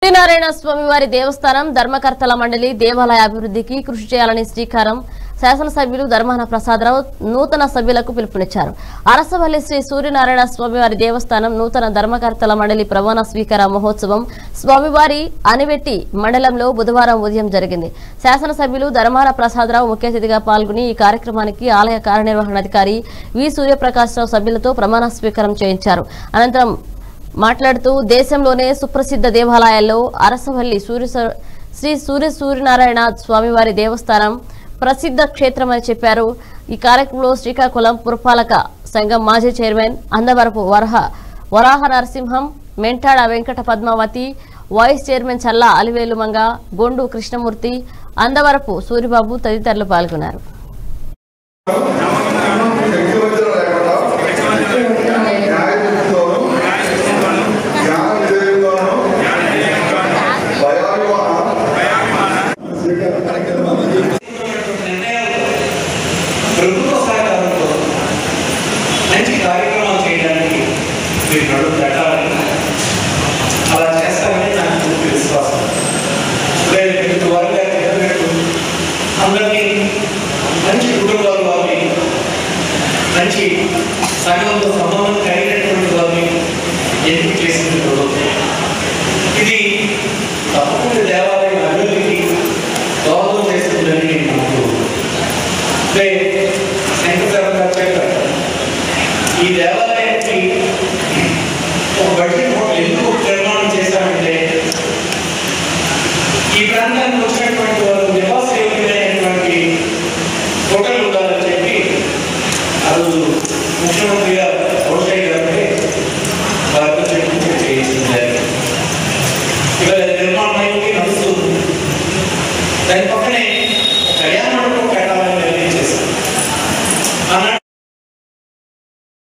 సత్యనారాయణ స్వామి వారి దేవస్థానం ధర్మకర్తల మండలి దేవాలయ అభివృద్ధికి కృషి చేయాలని శ్రీకారం శాసనసభ్యులు ధర్మాన ప్రసాదరావు నూతన సభ్యులకు పిలుపునిచ్చారు అరసవల్లి శ్రీ సూర్యనారాయణ స్వామివారి దేవస్థానం నూతన ధర్మకర్తల మండలి ప్రమాణ స్వీకార మహోత్సవం స్వామివారి అనివెట్టి మండలంలో బుధవారం ఉదయం జరిగింది శాసనసభ్యులు ధర్మాన ప్రసాదరావు ముఖ్య అతిథిగా పాల్గొని ఈ కార్యక్రమానికి ఆలయ కార్యనిర్వహణాధికారి వి సూర్యప్రకాశ్రావు సభ్యులతో ప్రమాణ స్వీకారం చేయించారు అనంతరం మాట్లాడుతూ దేశంలోనే సుప్రసిద్ధ దేవాలయాల్లో అరసవల్లి సూర్య శ్రీ సూర్య సూర్యనారాయణ స్వామివారి దేవస్థానం ప్రసిద్ధ క్షేత్రమని చెప్పారు ఈ కార్యక్రమంలో శ్రీకాకుళం పురపాలక సంఘం మాజీ chairman Andavarapu Varaha Varaha Narasimham Mentada Venkata Padmavathi vice chairman Challa Alivelumanga Gondu Krishnamurthy Andavarapu Suribabu తదితరులు పాల్గొన్నారు న్యాయబుద్ధితోనూ జ్ఞాన వివేకంతోనూ ప్రభుత్వ సహకారంతో మంచి కార్యక్రమాలు చేయడానికి మీరు నడుము పెట్టాలని అలా చేస్తారని నాకు పూర్తి విశ్వాసం లేదు మీకు వారిగా చెప్పినట్టు అందరినీ మంచి కుటుంబాల వారిని మంచి సంఘంతో సంబంధం కలిగినటువంటి వారిని ఎంపిక చేసింది ప్రభుత్వం ఇది తప్పకుండా దేవాలయం అభివృద్ధికి దోహదం చేస్తుందని నేను నమ్ముతున్నాను అంటే శంకరరావు గారు చెప్పారు ఈ దేవాలయానికి ఒక బడ్జెట్ హోటల్ ఎందుకు నిర్మాణం చేశామంటే ఈ ప్రాంతానికి వచ్చినటువంటి వారు నివాస యోగ్యమైనటువంటి హోటల్ ఉండాలని చెప్పి ఆ రోజు ముఖ్యమంత్రి గారు రోషయ్య గారిని వారితో చెప్పి చేయించింది ఇవాళ నిర్మాణం అయింది నడుస్తుంది దాని పక్కనే కళ్యాణ మండపం కట్టాలని నిర్ణయం చేశారు ఆనాడు